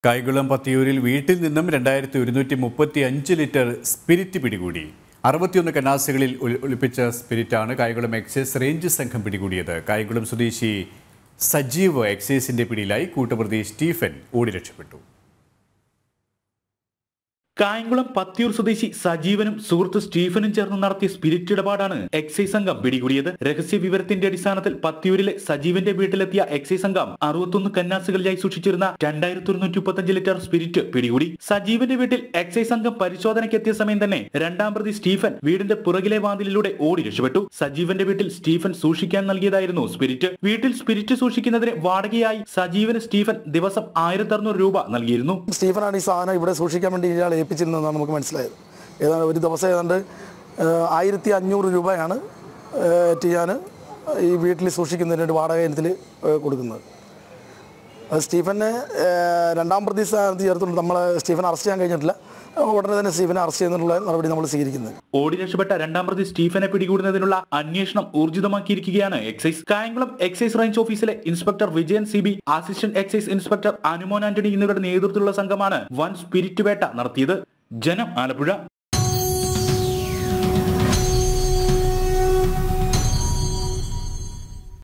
കായ്കുളം പത്തിയൂരിൽ വീട്ടിൽ നിന്നും രണ്ടായിരത്തി ഒരുന്നൂറ്റി മുപ്പത്തി അഞ്ച് ലിറ്റർ സ്പിരിറ്റ് പിടികൂടി അറുപത്തിയൊന്ന് കന്നാസുകളിൽ ഒളി- ഒളിപ്പിച്ച സ്പിരിറ്റാണ് കായകുളം എക്സൈസ് റേഞ്ച് സംഘം പിടികൂടിയത് കായകുളം സ്വദേശി സജീവ് എക്സൈസിന്റെ പിടിയിലായി കൂട്ടുപ്രതി സ്റ്റീഫൻ ഓടി രക്ഷപ്പെട്ടു കായംകുളം പത്തിയൂർ സ്വദേശി സജീവനും സുഹൃത്ത് സ്റ്റീഫനും ചേർന്ന് നടത്തിയ സ്പിരിറ്റ് ഇടപാടാണ് എക്സൈസ് സംഘം പിടികൂടിയത് രഹസ്യ വിവരത്തിന്റെ അടിസ്ഥാനത്തിൽ പത്തിയൂരിലെ സജീവന്റെ വീട്ടിലെത്തിയ എക്സൈസ് സംഘം അറുപത്തൊന്ന് കന്നാസുകളിലായി സൂക്ഷിച്ചിരുന്ന രണ്ടായിരത്തി ഒരുന്നൂറ്റി മുപ്പത്തഞ്ച് ലിറ്റർ സ്പിരിറ്റ് പിടികൂടി സജീവന്റെ വീട്ടിൽ എക്സൈസ് സംഘം പരിശോധനയ്ക്ക് എത്തിയ സമയം തന്നെ രണ്ടാം പ്രതി സ്റ്റീഫൻ വീടിന്റെ പുറകിലെ വാതിലിലൂടെ ഓടി രക്ഷപ്പെട്ടു സജീവന്റെ വീട്ടിൽ സ്റ്റീഫൻ സൂക്ഷിക്കാൻ നൽകിയതായിരുന്നു സ്പിരിറ്റ് വീട്ടിൽ സ്പിരിറ്റ് സൂക്ഷിക്കുന്നതിന് വാടകയായി സജീവന് സ്റ്റീഫൻ ദിവസം ആയിരത്തി അറുന്നൂറ് രൂപ നൽകിയിരുന്നു സ്റ്റീഫനാണ് ഈ സാധനം ഇവിടെ സൂക്ഷിക്കാൻ വേണ്ടി ഇയാൾ ഏൽപ്പിച്ചിരുന്നതെന്നാണ് നമുക്ക് മനസ്സിലായത് ഏതാണ്ട് ഒരു ദിവസം ഏതാണ്ട് ആയിരത്തി അഞ്ഞൂറ് രൂപയാണ് ചെയ്യാൻ ഈ വീട്ടിൽ സൂക്ഷിക്കുന്നതിന് വേണ്ടി വാടക ഇനത്തിൽ കൊടുക്കുന്നത് അത് സ്റ്റീഫനെ ഏഹ്, രണ്ടാം പ്രതി സ്ഥാനത്ത് ചേർത്തുകൊണ്ട് നമ്മൾ സ്റ്റീഫൻ അറസ്റ്റ് ചെയ്യാൻ കഴിഞ്ഞിട്ടില്ല ഉടനെ തന്നെ സ്റ്റീഫനെ അറസ്റ്റ് ചെയ്യുന്നതിനുള്ള നടപടി നമ്മൾ സ്വീകരിക്കുന്നത് ഓടി രക്ഷപ്പെട്ട രണ്ടാം പ്രതി സ്റ്റീഫനെ പിടികൂടുന്നതിനുള്ള അന്വേഷണം ഊർജിതമാക്കിയിരിക്കുകയാണ് എക്സൈസ് കായംകുളം എക്സൈസ് റേഞ്ച് ഓഫീസിലെ inspector Vijayan C B assistant excise inspector Anumon Antony എന്നിവരുടെ നേതൃത്വത്തിലുള്ള സംഘമാണ് വൻ സ്പിരിറ്റ് വേട്ട നടത്തിയത് ജനം ആലപ്പുഴ